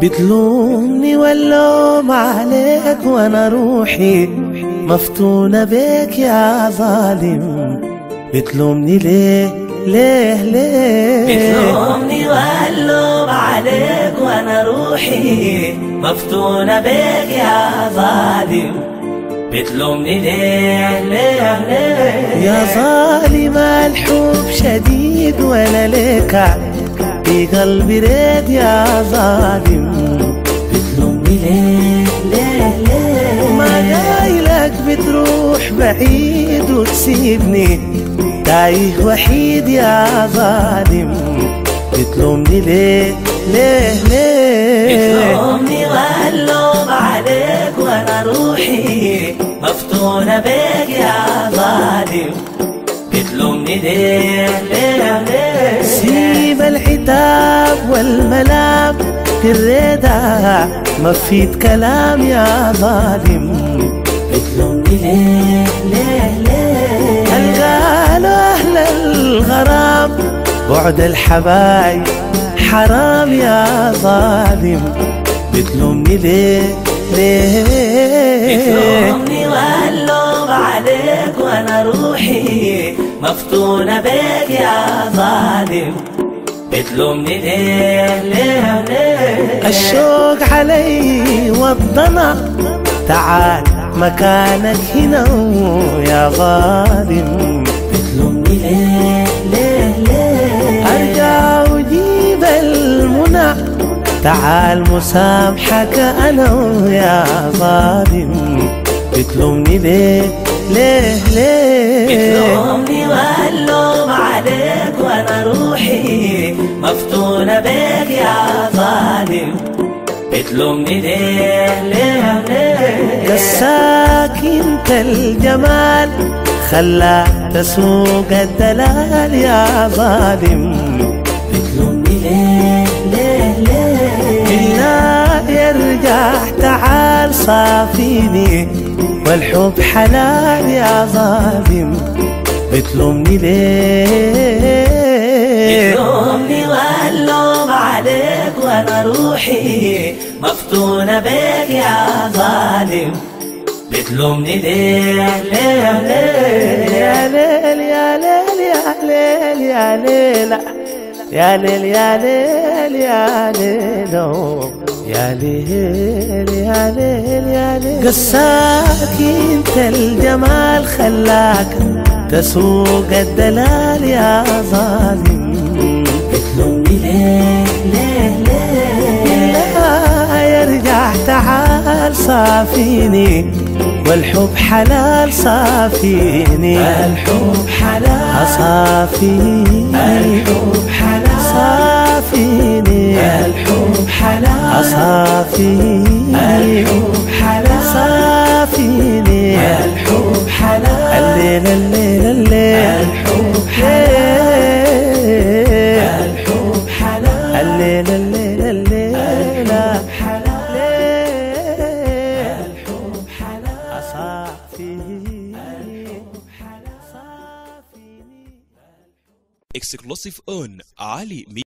بتلومني واللوم عليك وانا روحي مفتونة بيك يا ظالم بتلومني ليه ليه ليه بتلومني واللوم عليك وانا روحي مفتونة بيك يا ظالم بتلومني ليه ليه ليه يا ظالم الحب شديد ولا لك في قلبي ريد يا ظالم بتلومني ليه ليه ليه ما جايلك بتروح بعيد وتسيبني تايه وحيد يا ظالم بتلومني ليه ليه ليه بتلومني واللوم عليك وانا روحي مفتونة بيك يا ظالم بتلومني ليه ليه ليه سيب العتاب والملام في الرضا ما فيت كلام يا ظالم بتلومني ليه ليه ليه قالوا أهل الغرام بعد الحبايب حرام يا ظالم بتلومني ليه ليه بتلومني واللوم عليك وانا روحي مفتونة بيك يا ظالم بتلومني ليه ليه ليه الشوق علي والضنا تعال مكانك هنا يا ظالم بتلومني ليه ليه ليه ارجع وجيب المنى تعال مسامحك انا يا ظالم بتلومني ليه ليه ليه بتلومني واللوم عليك وانا روحي مفتونة بيك يا ظالم بتلومني ليه ليه ليه قساك انت الجمال خلاك تسوق الدلال يا ظالم بتلومني ليه ليه ليه بالله يرجع تعال صافيني والحب حلال يا ظالم بتلومني ليه بتلومني واللوم عليك وانا روحي مفتونة بيك يا ظالم بتلومني ليه ليه ليه يا ليل يا ليل يا ليل يا ليل يا ليل يا ليل يا ليل يا ليل يا ليل يا ليل قساك انت الجمال خلاك تسوق الدلال يا ظالم بتلومني ليه ليه ليه لا يرجع تعال صافيني والحب حلال صافيني الحب حلال صافيني الحب حلال صافيني الحب حلال صافيني الحب حلال صافيني الحب حلال الليل الليل الليل الحب الليل الحب حلال الليل الليل الليل حلال الليل الحب حلال صافيني exclusive on Ali